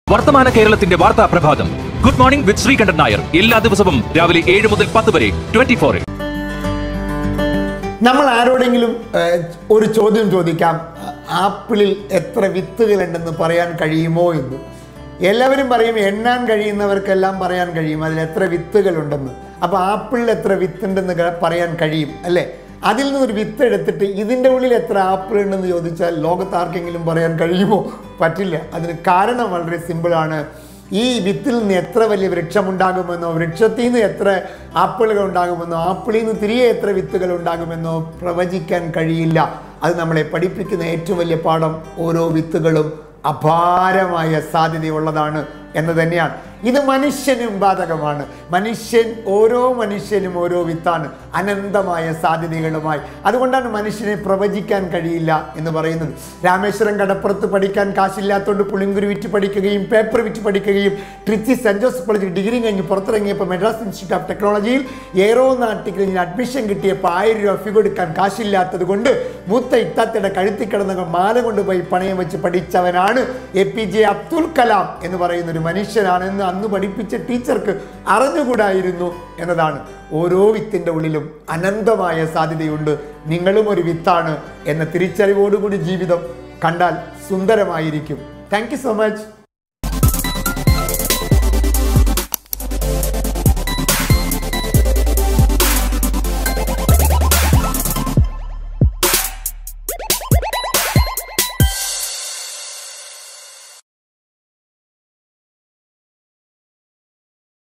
വർത്തമാന കേരളത്തിന്റെ വാർത്താ പ്രഭാതം good morning with Sreekandan Nair എല്ലാ ദിവസവും രാവിലെ ഏഴ് മുതൽ പത്ത് വരെ ട്വന്റി ഫോറിൽ നമ്മൾ ആരോടെങ്കിലും ഏഹ്, ഒരു ചോദ്യം ചോദിക്കാം ആപ്പിളിൽ എത്ര വിത്തുകളുണ്ടെന്ന് പറയാൻ കഴിയുമോ എന്ന് എല്ലാവരും പറയും എണ്ണാൻ കഴിയുന്നവർക്കെല്ലാം പറയാൻ കഴിയും അതിൽ എത്ര വിത്തുകളുണ്ടെന്ന് അപ്പോൾ ആപ്പിളിൽ എത്ര വിത്തുണ്ടെന്ന് ക- പറയാൻ കഴിയും അല്ലേ അതിൽ നിന്ന് ഒരു വിത്ത് എടുത്തിട്ട് ഇതിൻ്റെ ഉള്ളിൽ എത്ര ആപ്പിൾ ഉണ്ടെന്ന് ചോദിച്ചാൽ ലോകത്ത് ആർക്കെങ്കിലും പറയാൻ കഴിയുമോ പറ്റില്ല അതിന് കാരണം വളരെ സിമ്പിളാണ് ഈ വിത്തിൽ നിന്ന് എത്ര വലിയ വൃക്ഷമുണ്ടാകുമെന്നോ വൃക്ഷത്തിൽ നിന്ന് എത്ര ആപ്പിളുകൾ ഉണ്ടാകുമെന്നോ ആപ്പിളിൽ നിന്ന് തിരികെ എത്ര വിത്തുകൾ ഉണ്ടാകുമെന്നോ പ്രവചിക്കാൻ കഴിയില്ല അത് നമ്മളെ പഠിപ്പിക്കുന്ന ഏറ്റവും വലിയ പാഠം ഓരോ വിത്തുകളും അപാരമായ സാധ്യതയുള്ളതാണ് എന്ന് തന്നെയാണ് ഇത് മനുഷ്യനും ബാധകമാണ് മനുഷ്യൻ ഓരോ മനുഷ്യനും ഓരോ വിത്താണ് അനന്തമായ സാധ്യതകളുമായി അതുകൊണ്ടാണ് മനുഷ്യനെ പ്രവചിക്കാൻ കഴിയില്ല എന്ന് പറയുന്നത് രാമേശ്വരം കടപ്പുറത്ത് പഠിക്കാൻ കാശില്ലാത്തതുകൊണ്ട് പുളിങ്കുരു വിറ്റ് പഠിക്കുകയും പേപ്പർ വിറ്റ് പഠിക്കുകയും ട്രിച്ചി സെൻറ് ജോസഫ് കോളേജിൽ ഡിഗ്രി കഴിഞ്ഞ് പുറത്തിറങ്ങിയപ്പോൾ മെഡ്രാസ് ഇൻസ്റ്റിറ്റ്യൂട്ട് ഓഫ് ടെക്നോളജിയിൽ എയറോനാട്ടിക്കലിൽ അഡ്മിഷൻ കിട്ടിയപ്പോൾ ആയിരം രൂപ ഫീ കൊടുക്കാൻ കാശില്ലാത്തത് കൊണ്ട് മൂത്ത ഇത്താത്തയുടെ കഴുത്തിൽ കിടന്ന മാല കൊണ്ടുപോയി പണയം വെച്ച് പഠിച്ചവനാണ് A P J Abdul Kalam എന്ന് പറയുന്ന ഒരു മനുഷ്യനാണെന്ന് അന്ന് പഠിപ്പിച്ച ടീച്ചർക്ക് അറിഞ്ഞുകൂടായിരുന്നു എന്നതാണ് ഓരോ വിത്തിൻ്റെ ഉള്ളിലും അനന്തമായ സാധ്യതയുണ്ട് നിങ്ങളും ഒരു വിത്താണ് എന്ന തിരിച്ചറിവോടുകൂടി ജീവിതം കണ്ടാൽ സുന്ദരമായിരിക്കും താങ്ക് യു സോ മച്ച്